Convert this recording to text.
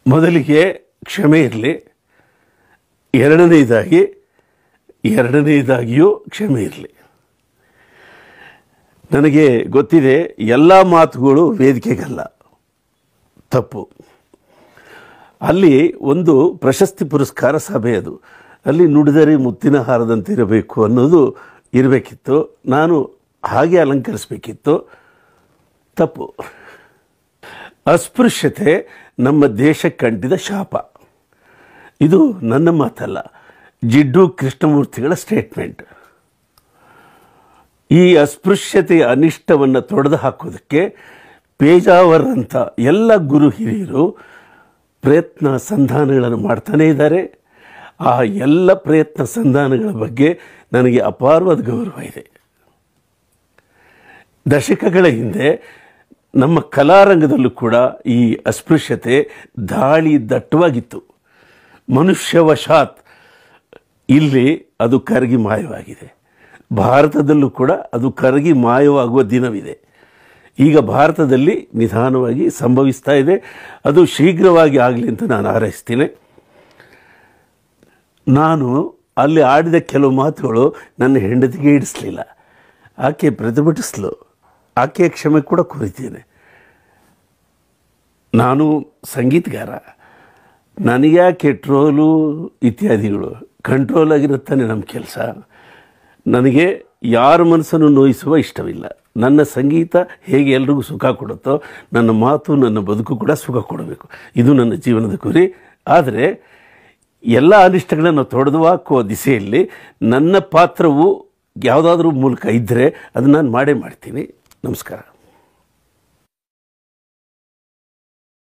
ಮೊದಲಿಗೆ ಕ್ಷಮೆ ಇರಲಿ ಎರಡನೇದಾಗಿ ಎರಡನೇದಾಗಿಯೂ ಕ್ಷಮೆ ಇರಲಿ ನನಗೆ ಗೊತ್ತಿದೆ ಎಲ್ಲ ಮಾತುಗಳು ವೇದಿಕೆಗಲ್ಲ ತಪ್ಪು ಅಲ್ಲಿ ಒಂದು ಪ್ರಶಸ್ತಿ ಪುರಸ್ಕಾರ ಸಭೆ ಅದು ಅಲ್ಲಿ ನುಡಿದರೆ ಮುತ್ತಿನ ಹಾರದಂತಿರಬೇಕು ಅನ್ನೋದು ಇರಬೇಕಿತ್ತು ನಾನು ಹಾಗೆ ಅಲಂಕರಿಸಬೇಕಿತ್ತು ತಪ್ಪು ಅಸ್ಪೃಶ್ಯತೆ ನಮ್ಮ ದೇಶಕ್ಕೆ ಅಂಟಿದ ಶಾಪ ಇದು ನನ್ನ ಮಾತಲ್ಲ ಜಿಡ್ಡು ಕೃಷ್ಣಮೂರ್ತಿಗಳ ಸ್ಟೇಟ್ಮೆಂಟ್ ಈ ಅಸ್ಪೃಶ್ಯತೆಯ ಅನಿಷ್ಟವನ್ನು ತೊಡೆದು ಹಾಕೋದಕ್ಕೆ ಪೇಜಾವರ್ ಅಂತ ಎಲ್ಲ ಗುರು ಹಿರಿಯರು ಪ್ರಯತ್ನ ಸಂಧಾನಗಳನ್ನು ಮಾಡ್ತಾನೇ ಇದ್ದಾರೆ ಆ ಎಲ್ಲ ಪ್ರಯತ್ನ ಸಂಧಾನಗಳ ಬಗ್ಗೆ ನನಗೆ ಅಪಾರವಾದ ಗೌರವ ಇದೆ ದಶಕಗಳ ಹಿಂದೆ ನಮ್ಮ ಕಲಾರಂಗದಲ್ಲೂ ಕೂಡ ಈ ಅಸ್ಪೃಶ್ಯತೆ ದಾಳಿ ದಟ್ಟವಾಗಿತ್ತು ಮನುಷ್ಯವಶಾತ್ ಇಲ್ಲಿ ಅದು ಕರಗಿ ಮಾಯವಾಗಿದೆ ಭಾರತದಲ್ಲೂ ಕೂಡ ಅದು ಕರಗಿ ಮಾಯವಾಗುವ ದಿನವಿದೆ ಈಗ ಭಾರತದಲ್ಲಿ ನಿಧಾನವಾಗಿ ಸಂಭವಿಸ್ತಾ ಇದೆ ಅದು ಶೀಘ್ರವಾಗಿ ಆಗಲಿ ಅಂತ ನಾನು ಹಾರೈಸ್ತೀನಿ ನಾನು ಅಲ್ಲಿ ಆಡಿದ ಕೆಲವು ಮಾತುಗಳು ನನ್ನ ಹೆಂಡತಿಗೆ ಇಡಿಸ್ಲಿಲ್ಲ ಆಕೆ ಪ್ರತಿಭಟಿಸ್ಲು ಆಕೆ ಕ್ಷಮೆ ಕೂಡ ಕೋರಿದ್ದೇನೆ ನಾನು ಸಂಗೀತಗಾರ ನನಗ್ಯಾಕೆ ಟ್ರೋಲು ಇತ್ಯಾದಿಗಳು ಕಂಟ್ರೋಲ್ ಆಗಿರುತ್ತಾನೆ ನಮ್ಮ ಕೆಲಸ ನನಗೆ ಯಾರ ಮನಸ್ಸನ್ನು ನೋಯಿಸುವ ಇಷ್ಟವಿಲ್ಲ ನನ್ನ ಸಂಗೀತ ಹೇಗೆ ಎಲ್ರಿಗೂ ಸುಖ ಕೊಡುತ್ತೋ ನನ್ನ ಮಾತು ನನ್ನ ಬದುಕು ಕೂಡ ಸುಖ ಕೊಡಬೇಕು ಇದು ನನ್ನ ಜೀವನದ ಗುರಿ ಆದರೆ ಎಲ್ಲ ಅನಿಷ್ಟಗಳನ್ನು ತೊಡೆದು ಹಾಕುವ ದಿಸೆಯಲ್ಲಿ ನನ್ನ ಪಾತ್ರವು ಯಾವುದಾದ್ರೂ ಮೂಲಕ ಇದ್ದರೆ ಅದು ನಾನು ಮಾಡೇ ಮಾಡ್ತೀನಿ ನಮಸ್ಕಾರ